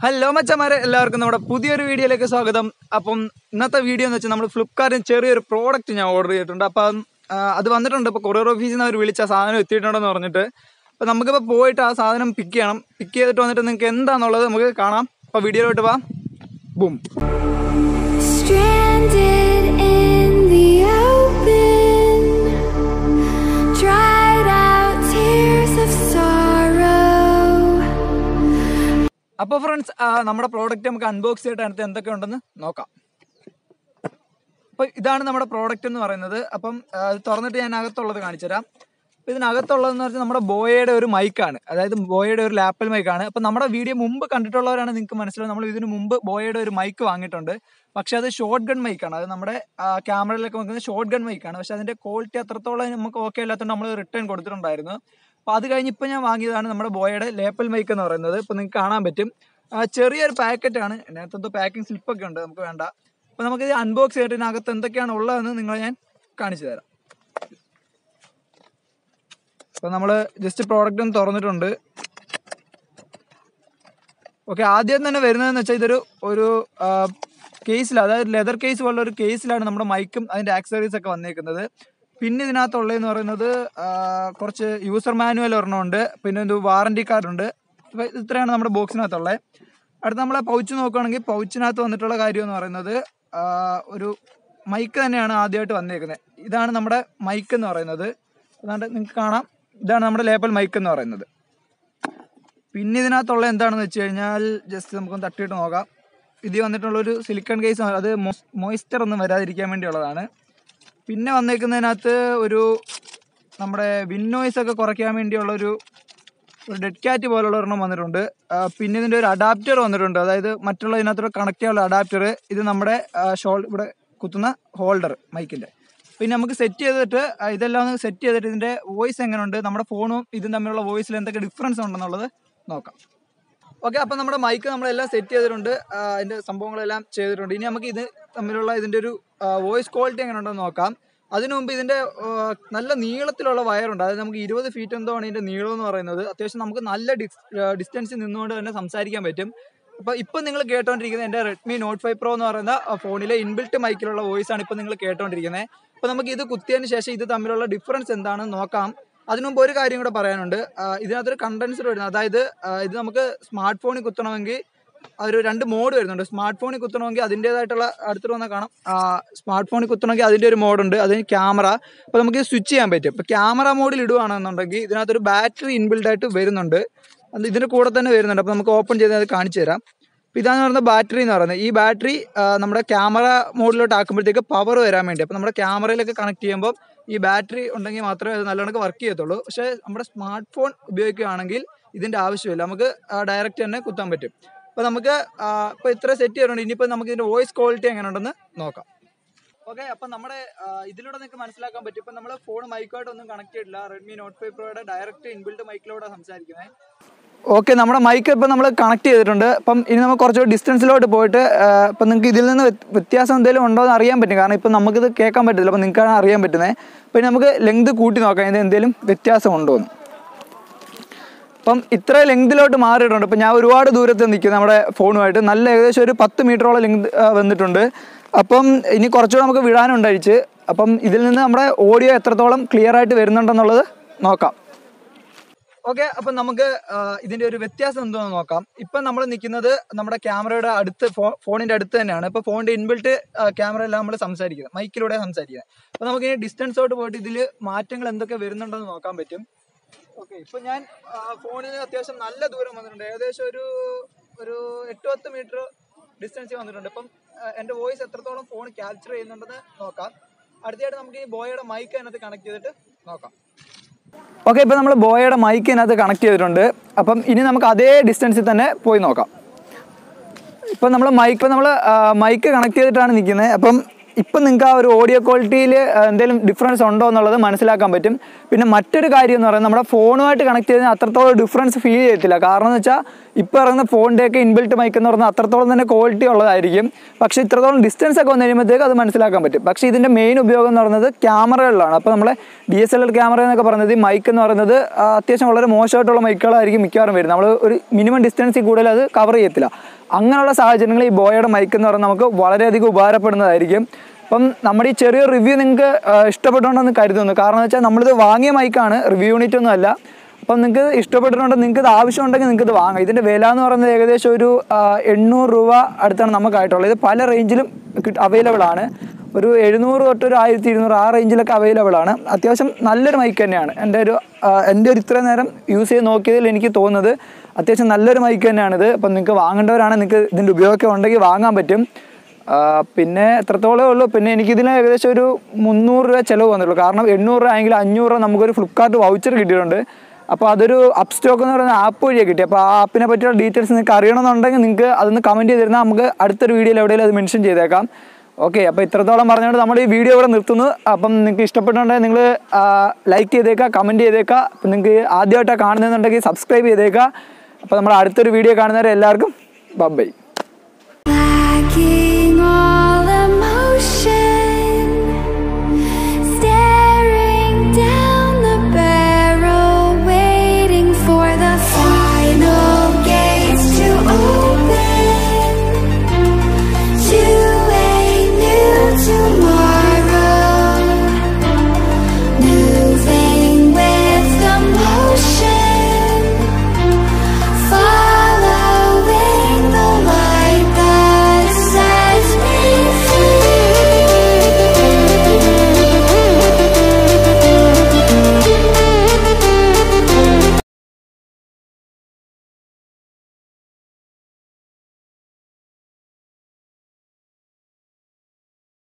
Hello മച്ചന്മാരെ എല്ലാവർക്കും നമ്മുടെ പുതിയൊരു വീഡിയോയിലേക്ക് സ്വാഗതം അപ്പം ഇന്നത്തെ വീഡിയോ എന്ന് വെച്ചാൽ നമ്മൾ ഫ്ലിപ്കാർട്ടിന് ചെറിയൊരു പ്രോഡക്റ്റ് ഞാൻ ഓർഡർ ചെയ്തിട്ടുണ്ട് അപ്പം ആ, അത് വന്നിട്ടുണ്ട് ഇപ്പോൾ കൊറിയർ ഓഫീസിൽ നിന്ന് അവർ വിളിച്ച സാധനം എത്തിയിട്ടുണ്ടെന്ന് പറഞ്ഞിട്ട് അപ്പം നമുക്കിപ്പോൾ പോയിട്ട് ആ സാധനം പിക്ക് ചെയ്യണം പിക്ക് ചെയ്തിട്ട് വന്നിട്ട് നിങ്ങൾക്ക് എന്താണെന്നുള്ളത് നമുക്ക് കാണാം അപ്പോൾ വീഡിയോയിലോട്ട് പോവാം ബും Stranded in the open, dried out tears of sorrow. അപ്പോൾ ഫ്രണ്ട്സ് നമ്മുടെ പ്രോഡക്റ്റ് നമുക്ക് അൺബോക്സ് ചെയ്തിട്ട് അതിനകത്ത് എന്തൊക്കെ ഉണ്ടെന്ന് നോക്കാം അപ്പോൾ ഇതാണ് നമ്മുടെ പ്രോഡക്റ്റ് എന്ന് പറയുന്നത് അപ്പം ആ, ഇത് തുറന്നിട്ട് ഞാൻ അകത്തുള്ളത് കാണിച്ചു തരാം അപ്പോൾ ഇതിനകത്തുള്ളതെന്ന് പറഞ്ഞാൽ നമ്മുടെ ബോയയുടെ ഒരു മൈക്കാണ് അതായത് ബോയയുടെ ഒരു ലാപ്പൽ മൈക്കാണ് അപ്പം നമ്മുടെ വീഡിയോ മുമ്പ് കണ്ടിട്ടുള്ളവരാണ് നിങ്ങൾക്ക് മനസ്സിലാവും നമ്മൾ ഇതിന് മുമ്പ് ബോയയുടെ ഒരു മൈക്ക് വാങ്ങിയിട്ടുണ്ട് പക്ഷേ അത് ഷോർട്ട് ഗൺ മൈക്കാണ് അത് നമ്മുടെ ക്യാമറയിലൊക്കെ വെക്കുന്ന ഷോർട്ട് ഗൺ മൈക്കാണ് പക്ഷേ അതിൻ്റെ ക്വാളിറ്റി അത്രത്തോളം നമുക്ക് ഓക്കെ അല്ലാത്തതുകൊണ്ട് നമ്മൾ റിട്ടേൺ കൊടുത്തിട്ടുണ്ടായിരുന്നു അപ്പോൾ അത് കഴിഞ്ഞ് ഇപ്പോൾ ഞാൻ വാങ്ങിയതാണ് നമ്മുടെ ബോയയുടെ ലേപ്പൽ മൈക്ക് എന്ന് പറയുന്നത് ഇപ്പോൾ നിങ്ങൾക്ക് കാണാൻ പറ്റും ആ, ചെറിയൊരു പാക്കറ്റാണ് ഇതിനകത്ത് എന്തോ പാക്കിംഗ് സ്ലിപ്പൊക്കെ ഉണ്ട് നമുക്ക് വേണ്ട അപ്പോൾ നമുക്കിത് അൺബോക്സ് ചെയ്തിട്ട് ഇതിനകത്ത് എന്തൊക്കെയാണ് ഉള്ളതെന്ന് നിങ്ങളെ ഞാൻ കാണിച്ചു തരാം അപ്പോൾ നമ്മൾ ജസ്റ്റ് പ്രോഡക്റ്റ് ഒന്ന് തുറന്നിട്ടുണ്ട് ഓക്കെ ആദ്യം തന്നെ വരുന്നതെന്ന് വെച്ചാൽ ഇതൊരു ഒരു കേസിൽ അതായത് ലെതർ കേസ് പോലുള്ള ഒരു കേസിലാണ് നമ്മുടെ മൈക്കും അതിൻ്റെ ആക്സറീസ് ഒക്കെ വന്നേക്കുന്നത് പിന്നെ ഇതിനകത്തുള്ളതെന്ന് പറയുന്നത് ആ, കുറച്ച് യൂസർ മാനുവൽ ഒരെണ്ണമുണ്ട് പിന്നെ ഒരു വാറണ്ടി കാർഡുണ്ട് അപ്പോൾ ഇത്രയാണ് നമ്മുടെ ബോക്സിനകത്തുള്ളത് അടുത്ത് നമ്മളെ പൗച്ച് നോക്കുകയാണെങ്കിൽ പൗച്ചിനകത്ത് വന്നിട്ടുള്ള കാര്യം എന്ന് പറയുന്നത് ആ, ഒരു മൈക്ക് തന്നെയാണ് ആദ്യമായിട്ട് വന്നേക്കുന്നത് ഇതാണ് നമ്മുടെ മൈക്ക് എന്ന് പറയുന്നത് അതാണ്ട് നിങ്ങൾക്ക് കാണാം ഇതാണ് നമ്മുടെ ലേപ്പൽ മൈക്ക് എന്ന് പറയുന്നത് പിന്നെ ഇതിനകത്തുള്ള എന്താണെന്ന് വെച്ച് കഴിഞ്ഞാൽ ജസ്റ്റ് നമുക്കൊന്ന് തട്ടിയിട്ട് നോക്കാം ഇതിൽ വന്നിട്ടുള്ള ഒരു സിലിക്കൺ കേസ് അത് മോയ്സ്ചർ ഒന്നും വരാതിരിക്കാൻ വേണ്ടിയുള്ളതാണ് പിന്നെ വന്നേക്കുന്നതിനകത്ത് ഒരു നമ്മുടെ വിന്നോയ്സ് ഒക്കെ കുറയ്ക്കാൻ വേണ്ടിയുള്ള ഒരു ഒരു ഡെഡ് ക്യാറ്റ് പോലുള്ള ഒരെണ്ണം വന്നിട്ടുണ്ട് ആ, പിന്നെ ഇതിൻ്റെ ഒരു അഡാപ്റ്റർ വന്നിട്ടുണ്ട് അതായത് മറ്റുള്ള ഇതിനകത്തോട് കണക്ട് ചെയ്യാനുള്ള അഡാപ്റ്റർ ഇത് നമ്മുടെ ഷോൾ ഇവിടെ കുത്തുന്ന ഹോൾഡർ മൈക്കിൻ്റെ പിന്നെ നമുക്ക് സെറ്റ് ചെയ്തിട്ട് ആ, ഇതെല്ലാം ഒന്ന് സെറ്റ് ചെയ്തിട്ട് ഇതിൻ്റെ വോയിസ് എങ്ങനെയുണ്ട് നമ്മുടെ ഫോണും ഇതും തമ്മിലുള്ള വോയിസിൽ എന്തൊക്കെ ഡിഫറൻസ് ഉണ്ടെന്നുള്ളത് നോക്കാം ഓക്കെ അപ്പം നമ്മുടെ മൈക്ക് നമ്മളെല്ലാം സെറ്റ് ചെയ്തിട്ടുണ്ട് ആ, അതിൻ്റെ സംഭവങ്ങളെല്ലാം ചെയ്തിട്ടുണ്ട് ഇനി നമുക്ക് ഇത് തമ്മിലുള്ള ഇതിൻ്റെ ഒരു വോയിസ് ക്വാളിറ്റി എങ്ങനെ ഉണ്ടെന്ന് നോക്കാം അതിനു മുമ്പ് ഇതിൻ്റെ ആ, നല്ല നീളത്തിലുള്ള വയറുണ്ട് അതായത് നമുക്ക് ഇരുപത് ഫീറ്റ് എന്തോ ആണ് ഇതിൻ്റെ നീളം എന്ന് പറയുന്നത് അത്യാവശ്യം നമുക്ക് നല്ല ഡിസ്റ്റൻസിൽ നിന്നുകൊണ്ട് തന്നെ സംസാരിക്കാൻ പറ്റും അപ്പോൾ ഇപ്പം നിങ്ങൾ കേട്ടോണ്ടിരിക്കുന്നത് എൻ്റെ റെഡ്മി നോട്ട് ഫൈവ് പ്രോ എന്ന് പറയുന്ന ആ, ഫോണിലെ ഇൻബിൽറ്റ് മൈക്കിലുള്ള വോയിസ് ആണ് ഇപ്പം നിങ്ങൾ കേട്ടോണ്ടിരിക്കുന്നത് അപ്പോൾ നമുക്ക് ഇത് കുത്തിയതിന് ശേഷം ഇത് തമ്മിലുള്ള ഡിഫറൻസ് എന്താണെന്ന് നോക്കാം അതിനു മുമ്പ് ഒരു കാര്യം കൂടെ പറയാനുണ്ട് ആ, ഇതിനകത്തൊരു കണ്ടൻസർ വരുന്നത് അതായത് ആ, ഇത് നമുക്ക് സ്മാർട്ട് ഫോണിൽ കുത്തണമെങ്കിൽ ഒരു രണ്ട് മോഡ് വരുന്നുണ്ട് സ്മാർട്ട് ഫോണിൽ കുത്തണമെങ്കിൽ അതിൻ്റേതായിട്ടുള്ള അടുത്തിട്ട് വന്നാൽ കാണാം സ്മാർട്ട് ഫോണിൽ കുത്തണമെങ്കിൽ അതിൻ്റെ ഒരു മോഡുണ്ട് അതിന് ക്യാമറ അപ്പോൾ നമുക്ക് സ്വിച്ച് ചെയ്യാൻ പറ്റും ഇപ്പോൾ ക്യാമറ മോഡിൽ ഇടുവാണെന്നുണ്ടെങ്കിൽ ഇതിനകത്തൊരു ബാറ്ററി ഇൻബിൽഡ് ആയിട്ട് വരുന്നുണ്ട് അത് ഇതിൻ്റെ കൂടെ തന്നെ വരുന്നുണ്ട് അപ്പോൾ നമുക്ക് ഓപ്പൺ ചെയ്ത് അത് കാണിച്ചു തരാം അപ്പോൾ ഇതാണ് പറയുന്നത് ബാറ്ററി എന്ന് പറയുന്നത് ഈ ബാറ്ററി നമ്മുടെ ക്യാമറ മോഡിലോട്ട് ആക്കുമ്പോഴത്തേക്ക് പവർ വരാൻ വേണ്ടി അപ്പോൾ നമ്മുടെ ക്യാമറയിലൊക്കെ കണക്ട് ചെയ്യുമ്പോൾ ഈ ബാറ്ററി ഉണ്ടെങ്കിൽ മാത്രമേ അത് നല്ലോണം വർക്ക് ചെയ്യത്തുള്ളൂ പക്ഷേ നമ്മുടെ സ്മാർട്ട് ഫോൺ ഉപയോഗിക്കുകയാണെങ്കിൽ ഇതിൻ്റെ ആവശ്യമില്ല നമുക്ക് ഡയറക്റ്റ് തന്നെ കുത്താൻ പറ്റും അപ്പോൾ നമുക്ക് ഇപ്പോൾ ഇത്ര സെറ്റ് ചെയ്തിട്ടുണ്ട് ഇനിയിപ്പോൾ നമുക്ക് ഇതിൻ്റെ വോയിസ് ക്വാളിറ്റി എങ്ങനെ ഉണ്ടെന്ന് നോക്കാം ഓക്കെ അപ്പം നമ്മുടെ ആ, ഇതിലൂടെ നിങ്ങൾക്ക് മനസ്സിലാക്കാൻ പറ്റും ഇപ്പം നമ്മൾ ഫോൺ മൈക്കുമായിട്ട് ഒന്നും കണക്ട് ചെയ്തിട്ടില്ല റെഡ്മി നോട്ട് ഫൈവ് പ്രോയുടെ ഡയറക്റ്റ് ഇൻബിൽഡ് മൈക്കിലൂടെ സംസാരിക്കുന്നത് ഓക്കെ നമ്മുടെ മൈക്ക് ഇപ്പം നമ്മൾ കണക്ട് ചെയ്തിട്ടുണ്ട് അപ്പം ഇനി നമുക്ക് കുറച്ച് ഡിസ്റ്റൻസിലോട്ട് പോയിട്ട് ആ, ഇപ്പം നിങ്ങൾക്ക് ഇതിൽ നിന്ന് വ്യത്- വ്യത്യാസം എന്തെങ്കിലും ഉണ്ടോ എന്ന് അറിയാൻ പറ്റും കാരണം ഇപ്പം നമുക്കിത് കേൾക്കാൻ പറ്റില്ല അപ്പം നിങ്ങൾക്കാണ് അറിയാൻ പറ്റുന്നത് അപ്പം ഇനി നമുക്ക് ലെങ്ത് കൂട്ടി നോക്കാം ഇത് എന്തെങ്കിലും വ്യത്യാസം ഉണ്ടോ എന്ന് അപ്പം ഇത്ര ലെങ്തിലോട്ട് മാറിയിട്ടുണ്ട് ഇപ്പം ഞാൻ ഒരുപാട് ദൂരത്ത് നിൽക്കും നമ്മുടെ ഫോണുമായിട്ട് നല്ല ഏകദേശം ഒരു പത്ത് മീറ്ററോളം ലെങ്ത് വന്നിട്ടുണ്ട് അപ്പം ഇനി കുറച്ചുകൂടെ നമുക്ക് വിടാനുണ്ടഴിച്ച് അപ്പം ഇതിൽ നിന്ന് നമ്മുടെ ഓഡിയോ എത്രത്തോളം ക്ലിയർ ആയിട്ട് വരുന്നുണ്ടെന്നുള്ളത് നോക്കാം ഓക്കെ അപ്പം നമുക്ക് ആ, ഇതിന്റെ ഒരു വ്യത്യാസം എന്തോന്ന് നോക്കാം ഇപ്പം നമ്മൾ നിൽക്കുന്നത് നമ്മുടെ ക്യാമറയുടെ അടുത്ത് ഫോ ഫോണിന്റെ അടുത്ത് തന്നെയാണ് ഇപ്പൊ ഫോണിന്റെ ഇൻബിൽറ്റ് ക്യാമറ എല്ലാം നമ്മൾ സംസാരിക്കുന്നത് മൈക്കിലൂടെ സംസാരിക്കുന്നത് അപ്പൊ നമുക്ക് ഇനി ഡിസ്റ്റൻസോട്ട് പോയിട്ട് ഇതിൽ മാറ്റങ്ങൾ എന്തൊക്കെ വരുന്നുണ്ടെന്ന് നോക്കാൻ പറ്റും ഓക്കെ ഇപ്പൊ ഞാൻ ആ, ഫോണിന് അത്യാവശ്യം നല്ല ദൂരം വന്നിട്ടുണ്ട് ഏകദേശം ഒരു ഒരു എട്ട് പത്ത് മീറ്റർ ഡിസ്റ്റൻസ് വന്നിട്ടുണ്ട് ഇപ്പം ആ, എന്റെ വോയിസ് എത്രത്തോളം ഫോൺ ക്യാപ്ചർ ചെയ്യുന്നുണ്ടെന്ന് നോക്കാം അടുത്തതായിട്ട് നമുക്ക് ഈ ബോയയുടെ മൈക്ക് അതിനകത്ത് കണക്ട് ചെയ്തിട്ട് നോക്കാം ഓക്കെ ഇപ്പം നമ്മൾ ബോയയുടെ മൈക്ക് ഇതിനകത്ത് കണക്ട് ചെയ്തിട്ടുണ്ട് അപ്പം ഇനി നമുക്ക് അതേ ഡിസ്റ്റൻസിൽ തന്നെ പോയി നോക്കാം ഇപ്പം നമ്മൾ മൈക്ക് ഇപ്പം നമ്മൾ മൈക്ക് കണക്ട് ചെയ്തിട്ടാണ് നിൽക്കുന്നത് അപ്പം ഇപ്പം നിങ്ങൾക്ക് ആ ഒരു ഓഡിയോ ക്വാളിറ്റിയിൽ എന്തെങ്കിലും ഡിഫറൻസ് ഉണ്ടോ എന്നുള്ളത് മനസ്സിലാക്കാൻ പറ്റും പിന്നെ മറ്റൊരു കാര്യം എന്ന് പറയുന്നത് നമ്മുടെ ഫോണുമായിട്ട് കണക്ട് ചെയ്തതിന് അത്രത്തോളം ഡിഫറൻസ് ഫീൽ ചെയ്യത്തില്ല കാരണം എന്ന് വെച്ചാൽ ഇപ്പോൾ ഇറങ്ങുന്ന ഫോണിൻ്റെയൊക്കെ ഇൻബിൽറ്റ് മൈക്ക് എന്ന് പറഞ്ഞാൽ അത്രത്തോളം തന്നെ ക്വാളിറ്റി ഉള്ളതായിരിക്കും പക്ഷേ ഇത്രത്തോളം ഡിസ്റ്റൻസ് ഒക്കെ വന്നു കഴിയുമ്പോഴത്തേക്ക് അത് മനസ്സിലാക്കാൻ പറ്റും പക്ഷേ ഇതിൻ്റെ മെയിൻ ഉപയോഗം എന്ന് പറയുന്നത് ക്യാമറകളിലാണ് അപ്പോൾ നമ്മളെ D S L R camera എന്നൊക്കെ പറയുന്നത് ഈ മൈക്ക് എന്ന് പറയുന്നത് ആ, അത്യാവശ്യം വളരെ മോശമായിട്ടുള്ള മൈക്കുകളായിരിക്കും മിക്കവാറും വരുന്നത് നമ്മൾ ഒരു മിനിമം ഡിസ്റ്റൻസിൽ കൂടുതൽ അത് കവർ ചെയ്യത്തില്ല അങ്ങനെയുള്ള സാഹചര്യങ്ങളിൽ ഈ ബോയയുടെ മൈക്ക് എന്ന് പറയുന്നത് നമുക്ക് വളരെയധികം ഉപകാരപ്പെടുന്നതായിരിക്കും അപ്പം നമ്മുടെ ഈ ചെറിയ റിവ്യൂ നിങ്ങൾക്ക് ഇഷ്ടപ്പെട്ടുണ്ടെന്ന് കരുതുന്നു കാരണം എന്ന് വെച്ചാൽ നമ്മളിത് വാങ്ങിയ മൈക്കാണ് റിവ്യൂ യൂണിറ്റ് ഒന്നും അല്ല അപ്പം നിങ്ങൾക്ക് ഇഷ്ടപ്പെട്ടിട്ടുണ്ട് നിങ്ങൾക്ക് ഇത് ആവശ്യമുണ്ടെങ്കിൽ നിങ്ങൾക്ക് ഇത് വാങ്ങാം ഇതിൻ്റെ വില എന്ന് പറയുന്നത് ഏകദേശം ഒരു ആ, എണ്ണൂറ് രൂപ അടുത്താണ് നമുക്കായിട്ടുള്ളത് ഇത് പല റേഞ്ചിലും അവൈലബിൾ ആണ് ഒരു എഴുന്നൂറ് തൊട്ട് ഒരു ആയിരത്തി ഇരുന്നൂറ് ആ റേഞ്ചിലൊക്കെ അവൈലബിൾ ആണ് അത്യാവശ്യം നല്ലൊരു മൈക്ക് തന്നെയാണ് എൻ്റെ ഒരു ആ, എൻ്റെ ഒരു ഇത്രയും നേരം യൂസ് ചെയ്ത് നോക്കിയതിൽ എനിക്ക് തോന്നുന്നത് അത്യാവശ്യം നല്ലൊരു മൈക്ക് തന്നെയാണിത് അപ്പം നിങ്ങൾക്ക് വാങ്ങേണ്ടവരാണ് നിങ്ങൾക്ക് ഇതിൻ്റെ ഉപയോഗമൊക്കെ ഉണ്ടെങ്കിൽ വാങ്ങാൻ പറ്റും ആ, പിന്നെ എത്രത്തോളമേ ഉള്ളൂ പിന്നെ എനിക്കിതിന് ഏകദേശം ഒരു മുന്നൂറ് രൂപ ചിലവ് വന്നിട്ടുള്ളൂ കാരണം എണ്ണൂറ് രൂപ ആയെങ്കിൽ അഞ്ഞൂറ് രൂപ നമുക്കൊരു ഫ്ലിപ്കാർട്ട് വൗച്ചർ കിട്ടിയിട്ടുണ്ട് അപ്പോൾ അതൊരു അപ്പ് സ്റ്റോക്ക് എന്ന് പറയുന്ന ആപ്പ് വഴിയാണ് കിട്ടി അപ്പോൾ ആ ആപ്പിനെ പറ്റിയുള്ള ഡീറ്റെയിൽസ് നിങ്ങൾക്ക് അറിയണമെന്നുണ്ടെങ്കിൽ നിങ്ങൾക്ക് അതൊന്ന് കമൻറ്റ് ചെയ്തിരുന്നാൽ നമുക്ക് അടുത്തൊരു വീഡിയോയിൽ എവിടെയെങ്കിലും അത് മെൻഷൻ ചെയ്തേക്കാം ഓക്കെ അപ്പോൾ ഇത്രത്തോളം പറഞ്ഞുകൊണ്ട് നമ്മൾ ഈ വീഡിയോ ഇവിടെ നിർത്തുന്നു അപ്പം നിങ്ങൾക്ക് ഇഷ്ടപ്പെട്ടുണ്ടെങ്കിൽ നിങ്ങൾ ലൈക്ക് ചെയ്തേക്കുക കമൻറ്റ് ചെയ്തേക്കുക അപ്പം നിങ്ങൾക്ക് ആദ്യമായിട്ടാണ് കാണുന്നതെന്നുണ്ടെങ്കിൽ സബ്സ്ക്രൈബ് ചെയ്തേക്കുക അപ്പോൾ നമ്മൾ അടുത്തൊരു വീഡിയോ കാണുന്നവരെ എല്ലാവർക്കും ബൈ Blackie